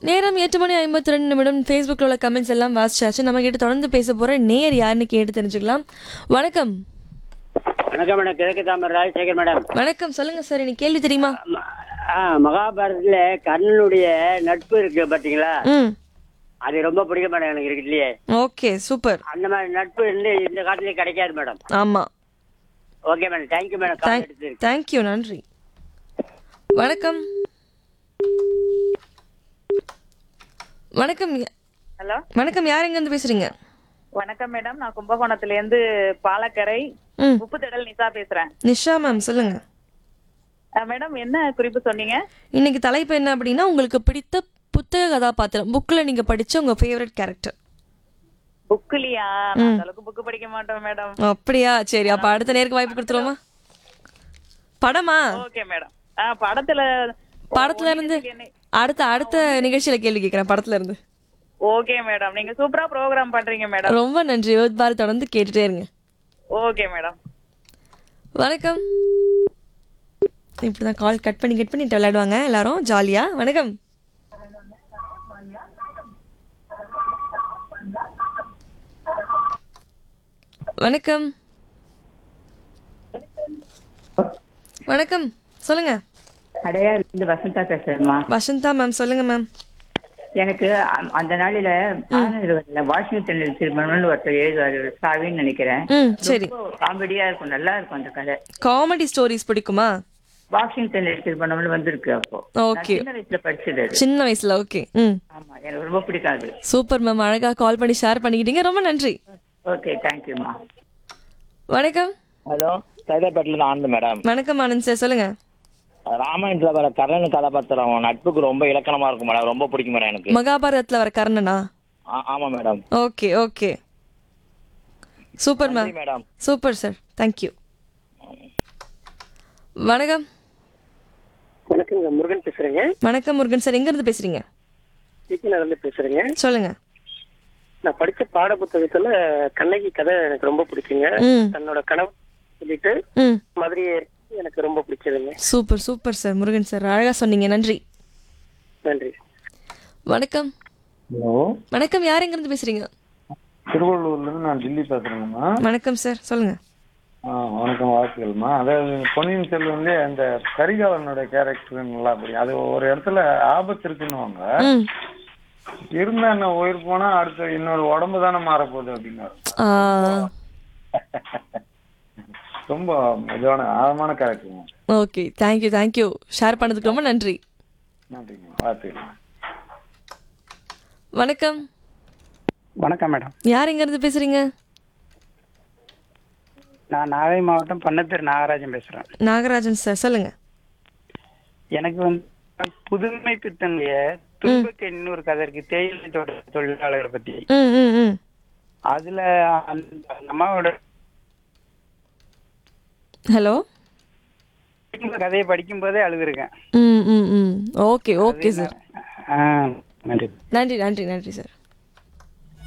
நேரம் எட்டு மணி ஐம்பத்தி ரெண்டு நிமிடம் ஃபேஸ்புக்கில் உள்ள கமெண்ட்ஸ் எல்லாம் வாசிச்சாச்சு நம்ம கிட்ட தொடர்ந்து பேச போற நேர் யாருன்னு கேட்டு தெரிஞ்சுக்கலாம் வணக்கம் வணக்கம் மேடம் கிழக்கு தாமரை ராஜசேகர் மேடம் வணக்கம் சொல்லுங்க சார் எனக்கு கேள்வி தெரியுமா ம- ஆ மகாபாரதத்துல கர்ணனுடைய நட்பு இருக்கு பாத்தீங்களா ம் அது ரொம்ப பிடிக்கும் மேடம் எனக்கு இருக்கு இல்லையே ஓகே சூப்பர் அந்த மாதிரி நட்பு வந்து இந்த காலத்துல கிடைக்காது மேடம் ஆமா okay madam thank you madam call எடுத்து தேங்க்யூ நன்றி வணக்கம் வணக்கம் யா- ஹலோ வணக்கம் யார் எங்கேருந்து பேசுறீங்க வணக்கம் மேடம் நான் கும்பகோணத்துல இருந்து பாலக்கரை ம் உப்புத்திடல் நிசா பேசுறேன் நிஷா மேம் சொல்லுங்க அஹ் மேடம் என்ன குறிப்பு சொன்னீங்க இன்னைக்கு தலைப்பு என்ன அப்படின்னா உங்களுக்கு பிடித்த புத்தக கதாபாத்திரம் புக்கில் நீங்க படிச்ச உங்க ஃபேவரட் கேரக்டர் புக்குலியா நான் அந்த அளவுக்கு புக்கு படிக்க மாட்டோம் மேடம் அப்படியா சரி அப்ப அடுத்த நேருக்கு வாய்ப்பு கொடுத்துருவோமா படமா ஓகே மேடம் ஆ படத்துல படத்துல இருந்து அடுத்த அடுத்த நிகழ்ச்சியில கேள்வி கேட்கிறேன் படத்துல இருந்து ஓகே மேடம் நீங்க சூப்பரா ப்ரோக்ராம் பண்றீங்க மேடம் ரொம்ப நன்றி யோத் பாரத் தொடர்ந்து கேட்டுட்டே இருங்க ஓகே மேடம் வணக்கம் இப்படிதான் கால் கட் பண்ணி கட் பண்ணிட்டு விளையாடுவாங்க எல்லாரும் ஜாலியா வணக்கம் வணக்கம் வணக்கம் சொல்லுங்க அடையார் இருந்து வசந்தா பேசுறேம்மா வசந்தா மேம் சொல்லுங்க மேம் எனக்கு அ- அந்த நாளில ஆனந்தவரில் வாஷிங்டன் திருமணம்னு ஒருத்தர் எழுதுவாரு சாவின்னு நினைக்கிறேன் ம் சரி ரொம்ப காமெடியா இருக்கும் நல்லா இருக்கும் அந்த கதை காமெடி ஸ்டோரிஸ் பிடிக்குமா வாஷிங்டன் திருமணம்னு வந்திருக்கு அப்போ நான் ஓகே சின்ன வயசுல படிச்சது அது சின்ன வயசுல ஓகே ம் ஆமா எனக்கு ரொம்ப பிடிக்காது சூப்பர் மேம் அழகா கால் பண்ணி ஷேர் பண்ணிக்கிட்டீங்க ரொம்ப நன்றி ஓகே தேங்க்யூம்மா வணக்கம் ஹலோ சைதாப்பேட்டில் தான் ஆனந்த் மேடம் வணக்கம் ஆனந்த் சார் சொல்லுங்க ராமாயணத்தில் வர கர்ணன் கதாபாத்திரம் நட்புக்கு ரொம்ப இலக்கணமா இருக்கும் மேடம் ரொம்ப பிடிக்கும் மேடம் எனக்கு மகாபாரதத்துல வர கர்ணனா ஆ- ஆமா madam okay okay super ma'am நன்றி மேடம் சூப்பர் சார் தேங்க்யூ வணக்கம் வணக்கங்க முருகன் பேசுறேங்க வணக்கம் முருகன் சார் எங்க இருந்து பேசுறீங்க சீக்கிரம் இருந்து பேசுறேங்க சொல்லுங்க நான் படிச்ச பாட புத்தகத்துல கண்ணகி கதை எனக்கு ரொம்ப பிடிக்குங்க ம் தன்னோட கனவு சொல்லிட்டு ம் மதுரையை எனக்கு ரொம்ப பிடிச்சதுங்க super super sir Murugan sir அழகா சொன்னீங்க நன்றி நன்றி வணக்கம் ஹலோ வணக்கம் யார் எங்க இருந்து பேசுறீங்க திருவள்ளூர்ல இருந்து நான் டில்லி பேசுறேங்கம்மா வணக்கம் சார் சொல்லுங்க ஆ வணக்கம் வாழ்த்துக்கள்மா அதாவது பொன்னியின் செல்வன்ல அந்த கரிகாலனோட கேரக்டர் நல்லா பிடிக்கும் அது ஒரு இடத்துல ஆபத்து இருக்குன்னுவாங்க ம் இருந்தா என்ன உயிர் போனா அடுத்து இன்னொரு உடம்பு தானே மாறப்போகுது அப்படின்னு ஆ ரொம்ப இதான ஆழமான கேரக்டருங்க ஓகே தேங்க்யூ தேங்க்யூ ஷேர் பண்ணதுக்கு ரொம்ப நன்றி நன்றிங்க வாழ்த்துக்கள் வணக்கம் வணக்கம் மேடம் யார் எங்க இருந்து பேசுறீங்க நான் நாகை மாவட்டம் பண்ணத்தூர் நாகராஜன் பேசுறேன் நாகராஜன் சார் சொல்லுங்க எனக்கு வந்து புதுமை பித்தனுடைய துன்பக்கண்ணின்னு ஒரு கதை இருக்கு தேயிலை தோட்ட தொழிலாளர்களை பத்தி ம் ம் ம் அதுல அந்த அம்மாவோட ஹலோ கதையை படிக்கும் போதே அழுதுருக்கேன் ம் ம் ம் ஓகே ஓகே சார் ஆ, நன்றி நன்றி நன்றி நன்றி சார்